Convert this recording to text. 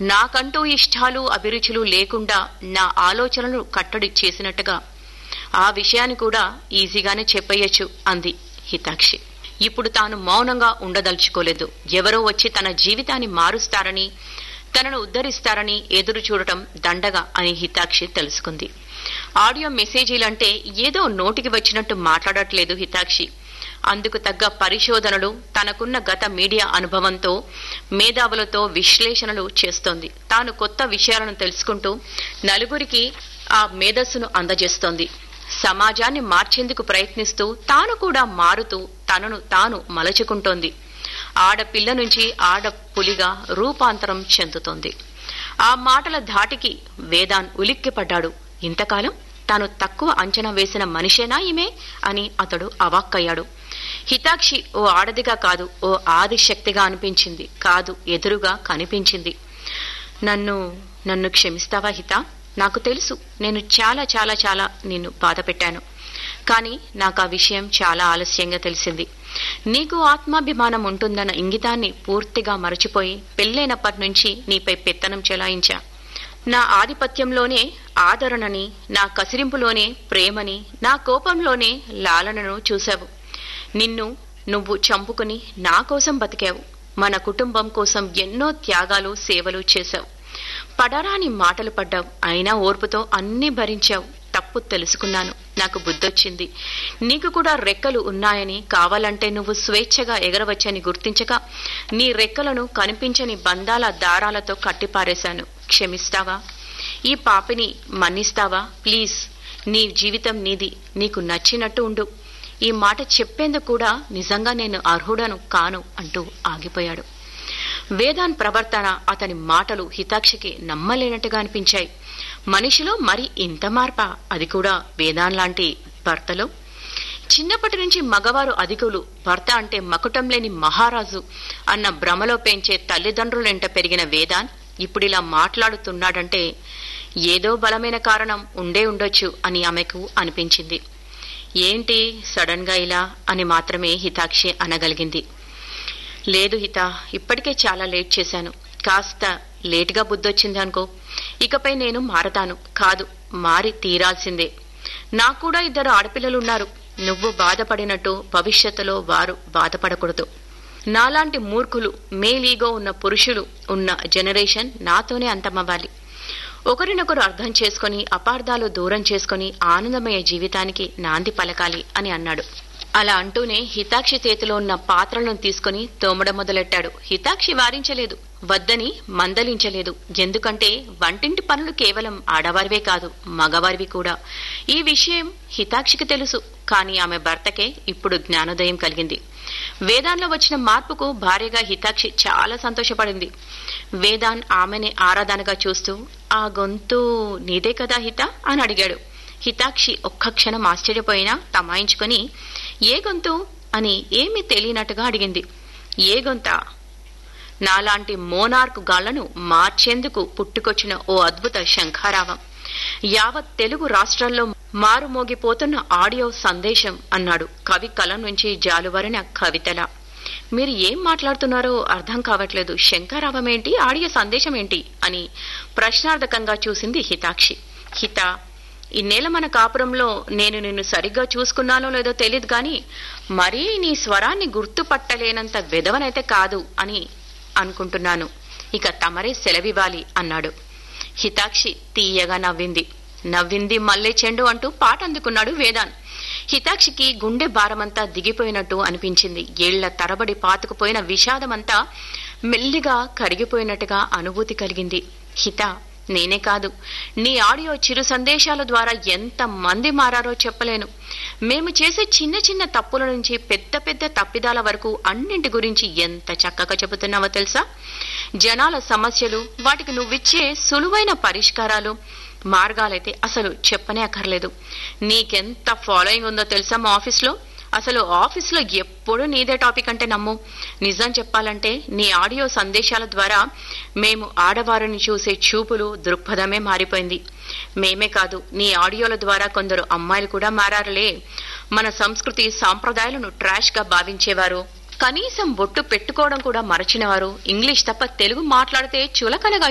నాకంటూ ఇష్టాలు అభిరుచులు లేకుండా నా ఆలోచనలు కట్టడి చేసినట్టుగా ఆ విషయాన్ని కూడా ఈజీగానే చెప్పేయచ్చు అంది హితాక్షి ఇప్పుడు తాను మౌనంగా ఉండదలుచుకోలేదు ఎవరో వచ్చి తన జీవితాన్ని మారుస్తారని తనను ఉద్ధరిస్తారని ఎదురు చూడటం దండగా అని హితాక్షి తెలుసుకుంది ఆడియో మెసేజీలంటే ఏదో నోటికి వచ్చినట్టు మాట్లాడట్లేదు హితాక్షి అందుకు తగ్గ పరిశోధనలు తనకున్న గత మీడియా అనుభవంతో మేధావులతో విశ్లేషణలు చేస్తోంది తాను కొత్త విషయాలను తెలుసుకుంటూ నలుగురికి ఆ మేధస్సును అందజేస్తోంది సమాజాన్ని మార్చేందుకు ప్రయత్నిస్తూ తాను కూడా మారుతూ తనను తాను మలచుకుంటోంది ఆడపిల్ల నుంచి ఆడ పులిగా రూపాంతరం చెందుతోంది ఆ మాటల ధాటికి వేదాన్ ఉలిక్కిపడ్డాడు ఇంతకాలం తాను తక్కువ అంచనా వేసిన మనిషేనా ఈమె అని అతడు అవాక్కయ్యాడు హితాక్షి ఓ ఆడదిగా కాదు ఓ ఆదిశక్తిగా అనిపించింది కాదు ఎదురుగా కనిపించింది నన్ను నన్ను క్షమిస్తావా హిత నాకు తెలుసు నేను చాలా చాలా చాలా నిన్ను బాధ పెట్టాను కానీ నాకు ఆ విషయం చాలా ఆలస్యంగా తెలిసింది నీకు ఆత్మాభిమానం ఉంటుందన్న ఇంగితాన్ని పూర్తిగా మరచిపోయి పెళ్ళైనప్పటి నుంచి నీపై పెత్తనం చెలాయించా నా ఆధిపత్యంలోనే ఆదరణని నా కసిరింపులోనే ప్రేమని నా కోపంలోనే లాలనను చూశావు నిన్ను నువ్వు చంపుకుని నా కోసం బతికావు మన కుటుంబం కోసం ఎన్నో త్యాగాలు సేవలు చేశావు పడరాని మాటలు పడ్డావు అయినా ఓర్పుతో అన్నీ భరించావు తప్పు తెలుసుకున్నాను నాకు బుద్ధొచ్చింది నీకు కూడా రెక్కలు ఉన్నాయని కావాలంటే నువ్వు స్వేచ్ఛగా ఎగరవచ్చని గుర్తించక నీ రెక్కలను కనిపించని బంధాల దారాలతో కట్టిపారేశాను క్షమిస్తావా ఈ పాపిని మన్నిస్తావా ప్లీజ్ నీ జీవితం నీది నీకు నచ్చినట్టు ఉండు ఈ మాట చెప్పేందుకు కూడా నిజంగా నేను అర్హుడను కాను అంటూ ఆగిపోయాడు వేదాన్ ప్రవర్తన అతని మాటలు హితాక్షికి నమ్మలేనట్టుగా అనిపించాయి మనిషిలో మరి ఇంత మార్పా అది కూడా వేదాన్ లాంటి భర్తలో చిన్నప్పటి నుంచి మగవారు అధికులు భర్త అంటే మకుటం లేని మహారాజు అన్న భ్రమలో పెంచే తల్లిదండ్రులెంట పెరిగిన వేదాన్ ఇప్పుడిలా మాట్లాడుతున్నాడంటే ఏదో బలమైన కారణం ఉండే ఉండొచ్చు అని ఆమెకు అనిపించింది ఏంటి సడన్ గా ఇలా అని మాత్రమే హితాక్షి అనగలిగింది లేదు హిత ఇప్పటికే చాలా లేట్ చేశాను కాస్త లేటుగా బుద్ధొచ్చింది అనుకో ఇకపై నేను మారతాను కాదు మారి తీరాల్సిందే నాకు కూడా ఇద్దరు ఆడపిల్లలున్నారు నువ్వు బాధపడినట్టు భవిష్యత్తులో వారు బాధపడకూడదు నాలాంటి మూర్ఖులు మేలీగో ఉన్న పురుషులు ఉన్న జనరేషన్ నాతోనే అంతమవ్వాలి ఒకరినొకరు అర్థం చేసుకుని అపార్థాలు దూరం చేసుకుని ఆనందమయ జీవితానికి నాంది పలకాలి అని అన్నాడు అలా అంటూనే హితాక్షి చేతిలో ఉన్న పాత్రలను తీసుకుని తోమడం మొదలెట్టాడు హితాక్షి వారించలేదు వద్దని మందలించలేదు ఎందుకంటే వంటింటి పనులు కేవలం ఆడవారివే కాదు మగవారివి కూడా ఈ విషయం హితాక్షికి తెలుసు కానీ ఆమె భర్తకే ఇప్పుడు జ్ఞానోదయం కలిగింది వేదాన్లో వచ్చిన మార్పుకు భార్యగా హితాక్షి చాలా సంతోషపడింది వేదాన్ ఆమెని ఆరాధనగా చూస్తూ ఆ గొంతు నీదే కదా హిత అని అడిగాడు హితాక్షి ఒక్క క్షణం ఆశ్చర్యపోయినా తమాయించుకొని ఏ గొంతు అని ఏమీ తెలియనట్టుగా అడిగింది ఏ గొంత నాలాంటి మోనార్క్ గాళ్లను మార్చేందుకు పుట్టుకొచ్చిన ఓ అద్భుత శంఖారావం యావత్ తెలుగు రాష్ట్రాల్లో మారుమోగిపోతున్న ఆడియో సందేశం అన్నాడు కవి కలం నుంచి జాలువరిన కవితల మీరు ఏం మాట్లాడుతున్నారో అర్థం కావట్లేదు శంఖారావం ఏంటి ఆడియో సందేశం ఏంటి అని ప్రశ్నార్థకంగా చూసింది హితాక్షి హిత ఇన్నేళ్ల మన కాపురంలో నేను నిన్ను సరిగ్గా చూసుకున్నానో లేదో తెలియదు గాని మరీ నీ స్వరాన్ని గుర్తుపట్టలేనంత విధవనైతే కాదు అని అనుకుంటున్నాను ఇక తమరే సెలవివ్వాలి అన్నాడు హితాక్షి తీయగా నవ్వింది నవ్వింది మల్లె చెండు అంటూ పాట అందుకున్నాడు వేదాన్ హితాక్షికి గుండె భారమంతా దిగిపోయినట్టు అనిపించింది ఏళ్ల తరబడి పాతుకుపోయిన విషాదమంతా మెల్లిగా కరిగిపోయినట్టుగా అనుభూతి కలిగింది హిత నేనే కాదు నీ ఆడియో చిరు సందేశాల ద్వారా ఎంత మంది మారారో చెప్పలేను మేము చేసే చిన్న చిన్న తప్పుల నుంచి పెద్ద పెద్ద తప్పిదాల వరకు అన్నింటి గురించి ఎంత చక్కగా చెబుతున్నావో తెలుసా జనాల సమస్యలు వాటికి నువ్విచ్చే సులువైన పరిష్కారాలు మార్గాలైతే అసలు చెప్పనే అక్కర్లేదు నీకెంత ఫాలోయింగ్ ఉందో తెలుసా మా ఆఫీస్లో అసలు ఆఫీస్లో ఎప్పుడు నీదే టాపిక్ అంటే నమ్ము నిజం చెప్పాలంటే నీ ఆడియో సందేశాల ద్వారా మేము ఆడవారిని చూసే చూపులు దృక్పథమే మారిపోయింది మేమే కాదు నీ ఆడియోల ద్వారా కొందరు అమ్మాయిలు కూడా మారారులే మన సంస్కృతి సాంప్రదాయాలను ట్రాష్ గా భావించేవారు కనీసం బొట్టు పెట్టుకోవడం కూడా మరచినవారు ఇంగ్లీష్ తప్ప తెలుగు మాట్లాడితే చులకనగా